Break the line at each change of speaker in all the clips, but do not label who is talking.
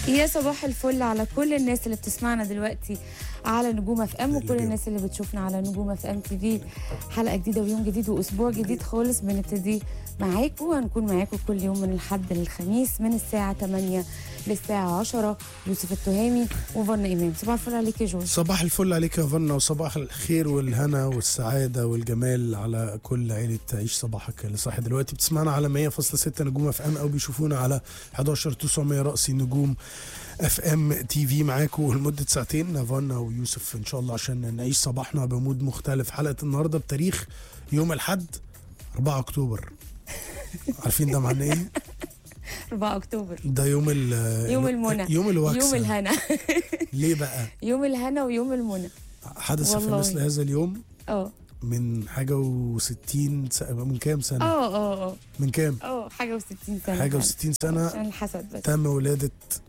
يا صباح الفل على كل الناس اللي بتسمعنا دلوقتي على نجوم اف ام وكل الناس اللي بتشوفنا على نجوم اف ام تي في حلقه جديده ويوم جديد واسبوع جديد خالص بنبتدي معاكم وهنكون معاكم كل يوم من الحد للخميس من الساعه 8 للساعه 10 يوسف التهامي وفن امام صباح الفل عليك يا جوز
صباح الفل عليك يا فنا وصباح الخير والهنا والسعادة والجمال على كل عيلة عيش صباحك اللي صاحي دلوقتي بتسمعنا على 100.6 نجوم اف ام او بيشوفونا على 11900 رأسي نجوم اف ام تي في معاكم لمدة ساعتين فنا ويوسف ان شاء الله عشان نعيش صباحنا بمود مختلف حلقة النهاردة بتاريخ يوم الحد 4 اكتوبر عارفين ده معناه ايه؟
4 اكتوبر
ده يوم ال
يوم المنى
يوم الوكسة
يوم الهنا
ليه بقى؟
يوم الهنا ويوم المنى
حدث في
والله.
مثل هذا اليوم
اه
من حاجة وستين سنة من كام سنة؟
اه اه اه
من كام؟
اه حاجه و60 سنه
حاجة
فعلا.
وستين سنة
عشان الحسد بس
تم ولادة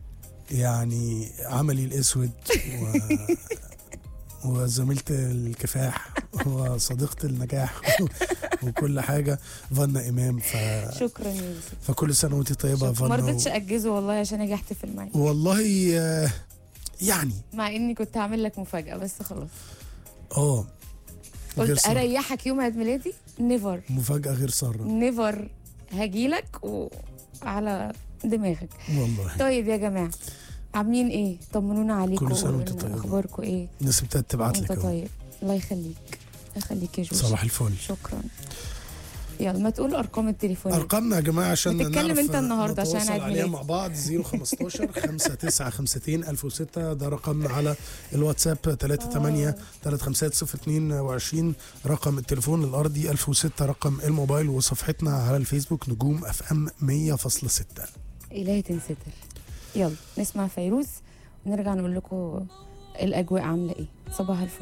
يعني عملي الأسود و... وزميلة الكفاح وصديقة النجاح وكل حاجة فنا إمام ف...
شكرا يا يوسف
فكل سنة وأنت طيبة يا
شكراً.
فنا
ما رضيتش
و...
اجزه والله عشان اجي احتفل معاك
والله آه، يعني
مع اني كنت هعمل لك مفاجاه بس خلاص
اه غير
قلت
سارة.
اريحك يوم عيد ميلادي نيفر
مفاجأة غير سارة
نيفر هجيلك وعلى دماغك
والله
طيب يا جماعه عاملين ايه طمنونا عليكم
كل سنة وأنت
وقولوا لنا
طيبة.
اخباركم ايه
الناس ابتدت تبعت
وانت
لك أهو.
طيب الله يخليك الله يخليك يا جوش
صباح الفل
شكرا يلا ما تقول ارقام التليفونات
ارقامنا يا جماعه عشان
بتتكلم
نعرف
انت النهاردة عشان
نتواصل
عيد
عليها
ميلادي.
مع بعض 015 5952 1006 ده رقمنا على الواتساب 38 350 رقم التليفون الارضي 1006 رقم الموبايل وصفحتنا على الفيسبوك نجوم اف ام 100.6
إلهي تنستر يلا نسمع فيروز ونرجع نقول لكم الأجواء عاملة إيه صباح الفل